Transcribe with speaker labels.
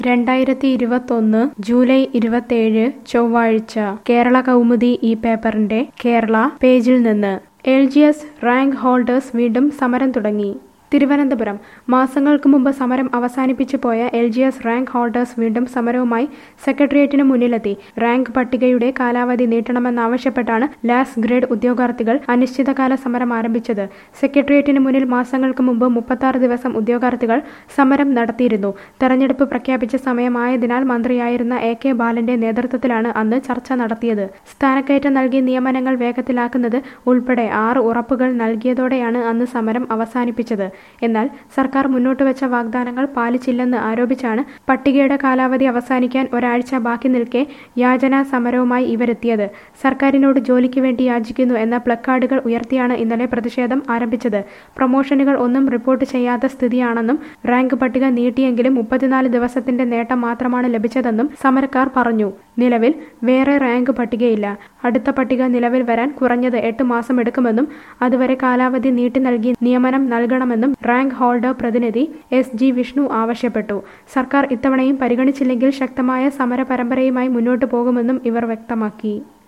Speaker 1: രണ്ടായിരത്തി ഇരുപത്തൊന്ന് ജൂലൈ ഇരുപത്തേഴ് ചൊവ്വാഴ്ച കേരള കൗമുദി ഈ പേപ്പറിന്റെ കേരള പേജിൽ നിന്ന് L G S rank holders വീണ്ടും സമരം തുടങ്ങി തിരുവനന്തപുരം മാസങ്ങൾക്ക് മുമ്പ് സമരം അവസാനിപ്പിച്ചു പോയ L G S rank holders വീണ്ടും സമരവുമായി സെക്രട്ടേറിയറ്റിന് മുന്നിലെത്തി റാങ്ക് പട്ടികയുടെ കാലാവധി നീട്ടണമെന്നാവശ്യപ്പെട്ടാണ് ലാസ് ഗ്രേഡ് ഉദ്യോഗാർത്ഥികൾ അനിശ്ചിതകാല സമരം ആരംഭിച്ചത് സെക്രട്ടേറിയറ്റിന് മുന്നിൽ മാസങ്ങൾക്ക് മുമ്പ് മുപ്പത്തി ദിവസം ഉദ്യോഗാർത്ഥികൾ സമരം നടത്തിയിരുന്നു തെരഞ്ഞെടുപ്പ് പ്രഖ്യാപിച്ച സമയമായതിനാൽ മന്ത്രിയായിരുന്ന എ കെ ബാലന്റെ നേതൃത്വത്തിലാണ് അന്ന് ചർച്ച നടത്തിയത് സ്ഥാനക്കയറ്റം നൽകി നിയമനങ്ങൾ വേഗത്തിലാക്കുന്നത് ഉൾപ്പെടെ ആറ് ഉറപ്പുകൾ നൽകിയതോടെയാണ് അന്ന് സമരം അവസാനിപ്പിച്ചത് എന്നാൽ സർക്കാർ മുന്നോട്ട് വെച്ച വാഗ്ദാനങ്ങൾ പാലിച്ചില്ലെന്ന് ആരോപിച്ചാണ് പട്ടികയുടെ കാലാവധി അവസാനിക്കാൻ ഒരാഴ്ച ബാക്കി നിൽക്കെ യാചനാ സമരവുമായി ഇവരെത്തിയത് സർക്കാരിനോട് ജോലിക്ക് വേണ്ടി യാചിക്കുന്നു എന്ന പ്ലക്കാർഡുകൾ ഉയർത്തിയാണ് ഇന്നലെ പ്രതിഷേധം ആരംഭിച്ചത് പ്രൊമോഷനുകൾ ഒന്നും റിപ്പോർട്ട് ചെയ്യാത്ത സ്ഥിതിയാണെന്നും റാങ്ക് പട്ടിക നീട്ടിയെങ്കിലും മുപ്പത്തിനാല് ദിവസത്തിന്റെ നേട്ടം മാത്രമാണ് ലഭിച്ചതെന്നും സമരക്കാർ പറഞ്ഞു നിലവിൽ വേറെ റാങ്ക് പട്ടികയില്ല അടുത്ത പട്ടിക നിലവിൽ വരാൻ കുറഞ്ഞത് എട്ട് മാസം എടുക്കുമെന്നും അതുവരെ കാലാവധി നീട്ടി നൽകി നിയമനം നൽകണമെന്നും റാങ്ക് ഹോൾഡർ പ്രതിനിധി എസ് ജി വിഷ്ണു ആവശ്യപ്പെട്ടു സർക്കാർ ഇത്തവണയും പരിഗണിച്ചില്ലെങ്കിൽ ശക്തമായ സമര പരമ്പരയുമായി മുന്നോട്ടു പോകുമെന്നും ഇവർ വ്യക്തമാക്കി